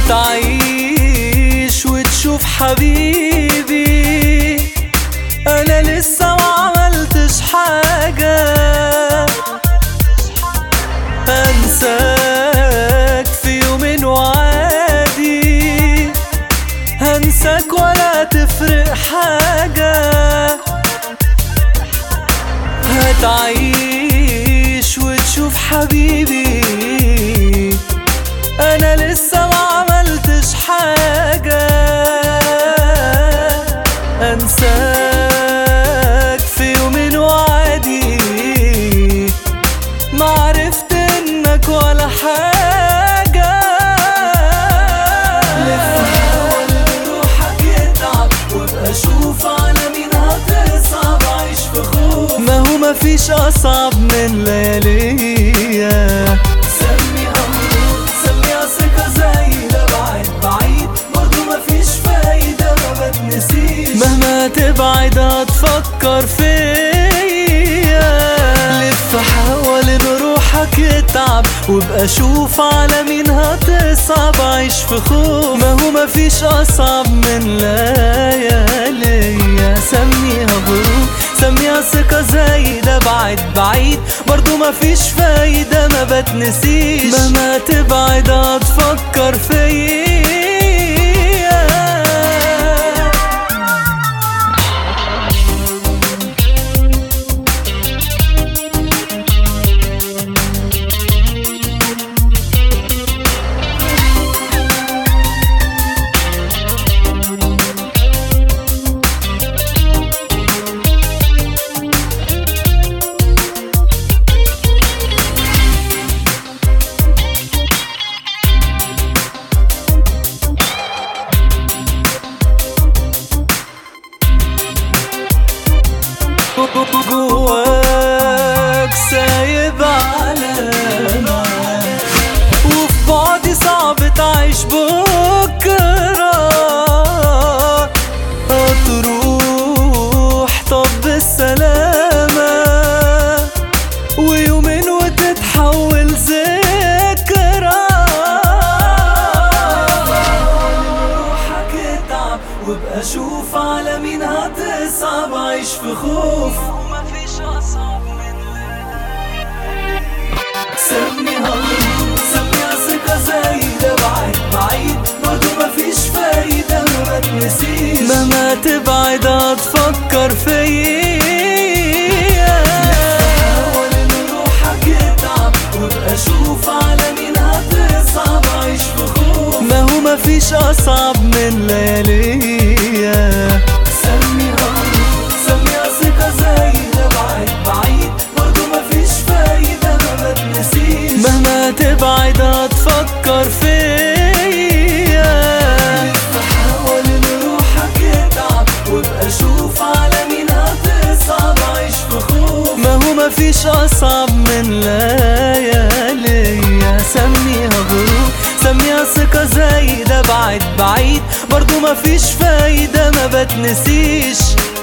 هتعيش وتشوف حبيبي انا لسه ما عملتش حاجة هنساك في يومين وعادي هنساك ولا تفرق حاجة هتعيش وتشوف حبيبي انا لسه ما عملتش حاجة انساك في يومين وعادي ما عرفت انك ولا حاجة لف حاول روحك يتعب وابقى شوف على مين هتصعب عيش في خوف ما هو مفيش اصعب من لياليا سمي امرك سمي ثقة زي ده بعيد بعيد برضه مفيش فايدة ما بتنسيش مهما تبعد هتفكر فيا لف حاول ان روحك يتعب وابقى شوف على مين هتصعب عيش في خوف ما هو مفيش اصعب من لياليا سميها بروح سميها ثقة زي ده بعد بعيد برضو مفيش فايدة ما بتنسيش مهما تبعد هتفكر فيا جواك سايب علامة وفي بعدي صعب تعيش بكرة هتروح طب بالسلامة ويومين وتتحول ذكرى روحك اتعب وابقى شوف على مين هتصعب عيش في خوف ومفيش اصعب من سميها غرور سميها ثقة زي ده بعيد بعيد برضه مفيش فايدة ما بتنسيش مهما تبعد هتفكر فيا حاول ان روحك يتعب وابقى شوف على مين هتصعب عيش في خوف ما هو مفيش اصعب من لياليا سميها غرور سميها ثقة زي ده بعيد بعيد برضه مفيش فايدة ما بتنسيش مهما تبعد هتفكر فيا حاول ان روحك يتعب وابقى شوف على مين هتصعب عيش في خوف ما هو مفيش اصعب من لياليا سميها غرور سميها ثقة زي ده بعد بعيد برضه مفيش فايدة ما بتنسيش